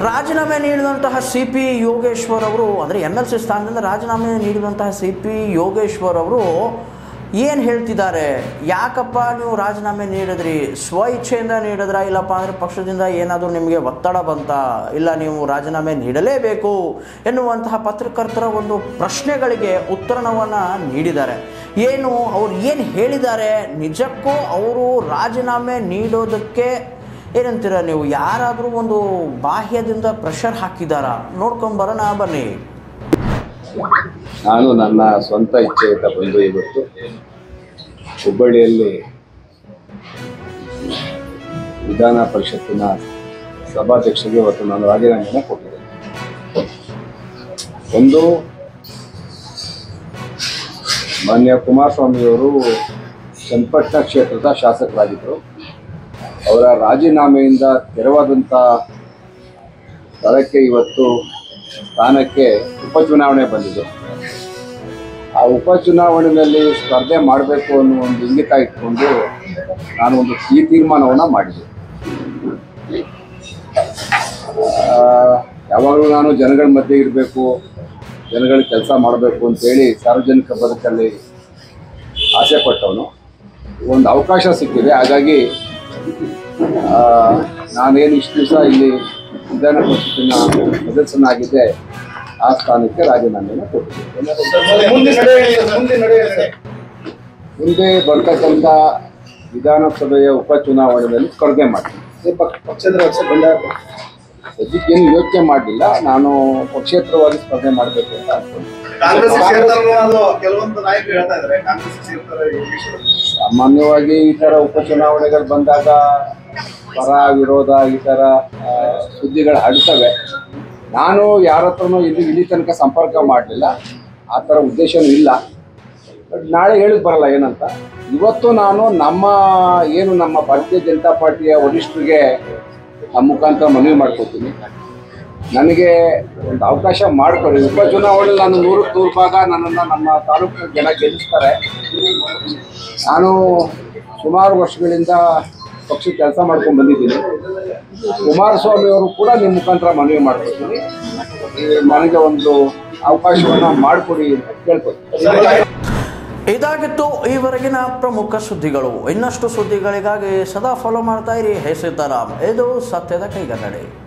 ರಾಜೀನಾಮೆ ನೀಡಿದಂತಹ C P Yogeshwar ಅವರು ಅಂದರೆ ಎಮ್ ಎಲ್ ಸಿ ಸ್ಥಾನದಿಂದ ರಾಜೀನಾಮೆ ನೀಡಿದಂತಹ ಸಿ ಪಿ ಯೋಗೇಶ್ವರ್ ಅವರು ಏನು ಹೇಳ್ತಿದ್ದಾರೆ ಯಾಕಪ್ಪ ನೀವು ರಾಜೀನಾಮೆ ನೀಡಿದ್ರಿ ಸ್ವ ಇಚ್ಛೆಯಿಂದ ನೀಡಿದ್ರ ಇಲ್ಲಪ್ಪ ಅಂದರೆ ಪಕ್ಷದಿಂದ ಏನಾದರೂ ನಿಮಗೆ ಒತ್ತಡ ಬಂತ ಇಲ್ಲ ನೀವು ರಾಜೀನಾಮೆ ನೀಡಲೇಬೇಕು ಎನ್ನುವಂತಹ ಪತ್ರಕರ್ತರ ಒಂದು ಪ್ರಶ್ನೆಗಳಿಗೆ ಉತ್ತರವನ್ನು ನೀಡಿದ್ದಾರೆ ಏನು ಅವ್ರು ಏನು ಹೇಳಿದ್ದಾರೆ ನಿಜಕ್ಕೂ ಅವರು ರಾಜೀನಾಮೆ ನೀಡೋದಕ್ಕೆ ಏನಂತೀರ ನೀವು ಯಾರಾದರೂ ಒಂದು ಬಾಹ್ಯದಿಂದ ಪ್ರೆಷರ್ ಹಾಕಿದಾರಾ ನೋಡ್ಕೊಂಬರೋಣ ಬನ್ನಿ ನಾನು ನನ್ನ ಸ್ವಂತ ಇಚ್ಛೆಯಿಂದ ಬಂದು ಇವತ್ತು ಹುಬ್ಬಳ್ಳಿಯಲ್ಲಿ ವಿಧಾನ ಪರಿಷತ್ತಿನ ಸಭಾಧ್ಯಕ್ಷರಿಗೆ ಇವತ್ತು ನಾನು ರಾಜೀನಾಮೆಯನ್ನು ಕೊಟ್ಟಿದ್ದೇನೆ ಒಂದು ಮಾನ್ಯ ಕುಮಾರಸ್ವಾಮಿಯವರು ಚನ್ನಪಟ್ಟಣ ಕ್ಷೇತ್ರದ ಶಾಸಕರಾಗಿದ್ದರು ಅವರ ರಾಜೀನಾಮೆಯಿಂದ ತೆರವಾದಂಥ ಸ್ಥಳಕ್ಕೆ ಇವತ್ತು ಸ್ಥಾನಕ್ಕೆ ಉಪಚುನಾವಣೆ ಬಂದಿದೆ ಆ ಉಪಚುನಾವಣೆಯಲ್ಲಿ ಸ್ಪರ್ಧೆ ಮಾಡಬೇಕು ಅನ್ನೋ ಒಂದು ಇಂಗಿತ ಇಟ್ಕೊಂಡು ನಾನು ಒಂದು ಈ ತೀರ್ಮಾನವನ್ನು ಮಾಡಿದೆ ಆ, ಯಾವಾಗಲೂ ನಾನು ಜನಗಳ ಮಧ್ಯೆ ಇರಬೇಕು ಜನಗಳ ಕೆಲಸ ಮಾಡಬೇಕು ಅಂತೇಳಿ ಸಾರ್ವಜನಿಕ ಬದುಕಲ್ಲಿ ಆಸೆ ಪಟ್ಟವನು ಒಂದು ಅವಕಾಶ ಸಿಕ್ಕಿದೆ ಹಾಗಾಗಿ ಆ, ನಾನೇನು ಇಷ್ಟು ದಿವಸ ಇಲ್ಲಿ ವಿಧಾನ ಪರಿಷತ್ತಿನ ಸದಸ್ಯನಾಗಿದ್ದೆ ಆ ಸ್ಥಾನಕ್ಕೆ ರಾಜೀನಾಮೆಯನ್ನು ಕೊಟ್ಟಿದ್ದೆ ಮುಂದೆ ನಡೆ ಮುಂದೆ ನಡೆ ಮುಂದೆ ಬರ್ತಕ್ಕಂಥ ವಿಧಾನಸಭೆಯ ಉಪಚುನಾವಣೆಯಲ್ಲಿ ಸ್ಪರ್ಧೆ ಮಾಡ್ತೀನಿ ಪಕ್ಷ- ಪಕ್ಷದ ರಕ್ಷೆ ಬಂಡಾಯ ಸದ್ಯಕ್ಕೇನು ಯೋಚನೆ ಮಾಡಲಿಲ್ಲ ನಾನು ಪಕ್ಷೇತರವಾಗಿ ಸ್ಪರ್ಧೆ ಮಾಡಬೇಕು ಅಂತ ಅನ್ಕೊಂಡೆ ಕಾಂಗ್ರೆಸ್ ಸೇರ್ತಾರೆ ಅನ್ನೋದು ಕೆಲವೊಂದು ನಾಯಕರು ಹೇಳ್ತಾ ಇದ್ದಾರೆ ಕಾಂಗ್ರೆಸ್ ಸೇರ್ತಾರೆ ಯೋಗೇಶ್ವರ್ ಸಾಮಾನ್ಯವಾಗಿ ಈ ಥರ ಉಪಚುನಾವಣೆಗಳು ಬಂದಾಗ ಪರ ವಿರೋಧ ಈ ಥರ ಆ, ಸುದ್ದಿಗಳು ಹರಡ್ತವೆ ನಾನು ಯಾರ ಹತ್ರನೂ ಇಲ್ಲಿ ಇಲ್ಲಿ ತನಕ ಸಂಪರ್ಕ ಮಾಡಲಿಲ್ಲ ಆ ಥರ ಉದ್ದೇಶನೂ ಇಲ್ಲ ಬಟ್ ನಾಳೆ ಹೇಳಿದ್ ಬರಲ್ಲ ಏನಂತ ಇವತ್ತು ನಾನು ನಮ್ಮ ಏನು ನಮ್ಮ ಭಾರತೀಯ ಜನತಾ ಪಾರ್ಟಿಯ ವರಿಷ್ಠರಿಗೆ ನಮ್ಮ ಮುಖಾಂತರ ಮನವಿ ಮಾಡ್ಕೊತೀನಿ ನನಗೆ ಒಂದು ಅವಕಾಶ ಮಾಡಿಕೊಡಿ ಉಪಚುನಾವಣೆಯಲ್ಲಿ ನಾನು ನೂರಕ್ಕೆ ನೂರು ಭಾಗ ನನ್ನನ್ನು ನಮ್ಮ ತಾಲೂಕಿನ ಜನ ಗೆಲ್ಲಿಸ್ತಾರೆ ನಾನು ಸುಮಾರು ವರ್ಷಗಳಿಂದ ಪಕ್ಷ ಕೆಲಸ ಮಾಡ್ಕೊಂಡು ಬಂದಿದ್ದೀನಿ ಕುಮಾರಸ್ವಾಮಿ ಅವರು ಕೂಡ ನಿಮ್ಮ ಮುಖಾಂತರ ಮನವಿ ಮಾಡ್ಕೊತೀನಿ ಈ ನನಗೆ ಒಂದು ಅವಕಾಶವನ್ನು ಮಾಡಿಕೊಡಿ ಅಂತ ಕೇಳ್ಕೊತೀನಿ ಇದಾಗಿತ್ತು ಈವರೆಗಿನ ಪ್ರಮುಖ ಸುದ್ದಿಗಳು ಇನ್ನಷ್ಟು ಸುದ್ದಿಗಳಿಗಾಗಿ ಸದಾ ಫಾಲೋ ಮಾಡ್ತಾ ಇರಿ ಹೇ ಸೀತಾರಾಮ್ ಇದು ಸತ್ಯದ ಕೈಗನ್ನಡಿ